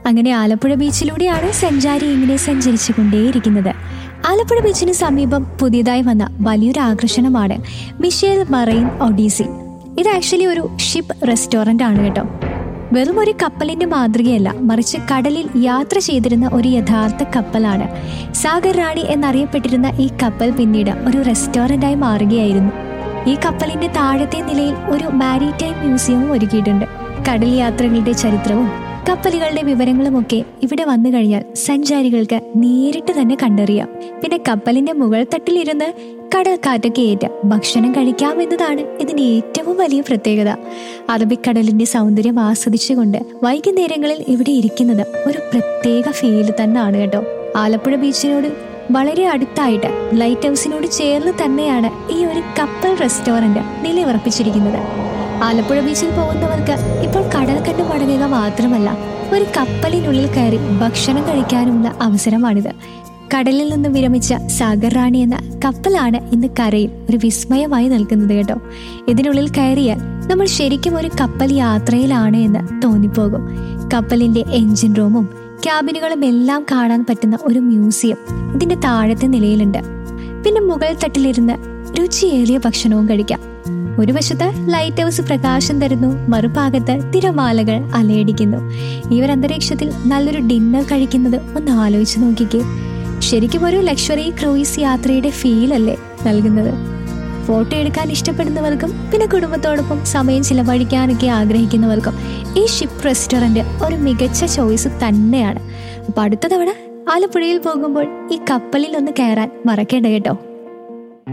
അങ്ങനെ ആലപ്പുഴ ബീച്ചിലൂടെയാണ് സഞ്ചാരി ഇങ്ങനെ സഞ്ചരിച്ചു കൊണ്ടേയിരിക്കുന്നത് ആലപ്പുഴ ബീച്ചിന് സമീപം പുതിയതായി വന്ന വലിയൊരു ആകർഷണമാണ് മിഷേൽ മറൈൻ ഒഡീസി ഇത് ആക്ച്വലി ഒരു ഷിപ്പ് റെസ്റ്റോറന്റ് ആണ് കേട്ടോ വെറും ഒരു കപ്പലിന്റെ മാതൃകയല്ല മറിച്ച് കടലിൽ യാത്ര ചെയ്തിരുന്ന ഒരു യഥാർത്ഥ കപ്പലാണ് സാഗർ റാണി എന്നറിയപ്പെട്ടിരുന്ന ഈ കപ്പൽ പിന്നീട് ഒരു റെസ്റ്റോറന്റായി മാറുകയായിരുന്നു ഈ കപ്പലിന്റെ താഴത്തെ നിലയിൽ ഒരു മാരിടൈം മ്യൂസിയവും ഒരുക്കിയിട്ടുണ്ട് കടൽ യാത്രകളുടെ ചരിത്രവും കപ്പലുകളുടെ വിവരങ്ങളുമൊക്കെ ഇവിടെ വന്നു കഴിഞ്ഞാൽ സഞ്ചാരികൾക്ക് നേരിട്ട് തന്നെ കണ്ടറിയാം പിന്നെ കപ്പലിന്റെ മുകൾ തട്ടിലിരുന്ന് കടൽ കാറ്റൊക്കെ ഏറ്റ് ഭക്ഷണം കഴിക്കാമെന്നതാണ് ഇതിന്റെ ഏറ്റവും വലിയ പ്രത്യേകത അറബിക്കടലിന്റെ സൗന്ദര്യം ആസ്വദിച്ചുകൊണ്ട് വൈകുന്നേരങ്ങളിൽ ഇവിടെ ഇരിക്കുന്നത് ഒരു പ്രത്യേക ഫീല് തന്നെയാണ് കേട്ടോ ആലപ്പുഴ ബീച്ചിനോട് വളരെ അടുത്തായിട്ട് ലൈറ്റ് ഹൗസിനോട് ചേർന്ന് തന്നെയാണ് ഈ ഒരു കപ്പൽ റെസ്റ്റോറന്റ് നിലയുറപ്പിച്ചിരിക്കുന്നത് ആലപ്പുഴ ബീച്ചിൽ പോകുന്നവർക്ക് ഇപ്പോൾ കടൽ കണ്ടു മടങ്ങുക മാത്രമല്ല ഒരു കപ്പലിനുള്ളിൽ കയറി ഭക്ഷണം കഴിക്കാനുമുള്ള അവസരമാണിത് കടലിൽ നിന്ന് വിരമിച്ച സാഗർ റാണി എന്ന കപ്പലാണ് ഇന്ന് കരയിൽ ഒരു വിസ്മയമായി നിൽക്കുന്നത് കേട്ടോ ഇതിനുള്ളിൽ കയറിയാൽ നമ്മൾ ശരിക്കും ഒരു കപ്പൽ യാത്രയിലാണ് എന്ന് തോന്നിപ്പോകും കപ്പലിന്റെ എഞ്ചിൻ റൂമും ക്യാബിനുകളും എല്ലാം കാണാൻ പറ്റുന്ന ഒരു മ്യൂസിയം ഇതിന്റെ താഴത്തെ നിലയിലുണ്ട് പിന്നെ മുകൾ തട്ടിലിരുന്ന് രുചിയേറിയ ഭക്ഷണവും കഴിക്കാം ഒരു വശത്ത് ലൈറ്റ് ഹൗസ് പ്രകാശം തരുന്നു മറുഭാഗത്ത് തിരമാലകൾ അലയടിക്കുന്നു ഈ ഒരു അന്തരീക്ഷത്തിൽ നല്ലൊരു ഡിന്നർ കഴിക്കുന്നത് ഒന്ന് ആലോചിച്ച് നോക്കിക്കേ ശരിക്കും ഒരു ലക്ഷറി ക്രൂയിസ് യാത്രയുടെ ഫീൽ അല്ലേ നൽകുന്നത് ഫോട്ടോ എടുക്കാൻ ഇഷ്ടപ്പെടുന്നവർക്കും പിന്നെ കുടുംബത്തോടൊപ്പം സമയം ചിലവഴിക്കാനൊക്കെ ആഗ്രഹിക്കുന്നവർക്കും ഈ ഷിപ്പ് റെസ്റ്റോറന്റ് ഒരു മികച്ച ചോയ്സ് തന്നെയാണ് അപ്പൊ അടുത്ത തവണ ആലപ്പുഴയിൽ പോകുമ്പോൾ ഈ കപ്പലിൽ ഒന്ന് കയറാൻ മറക്കേണ്ട കേട്ടോ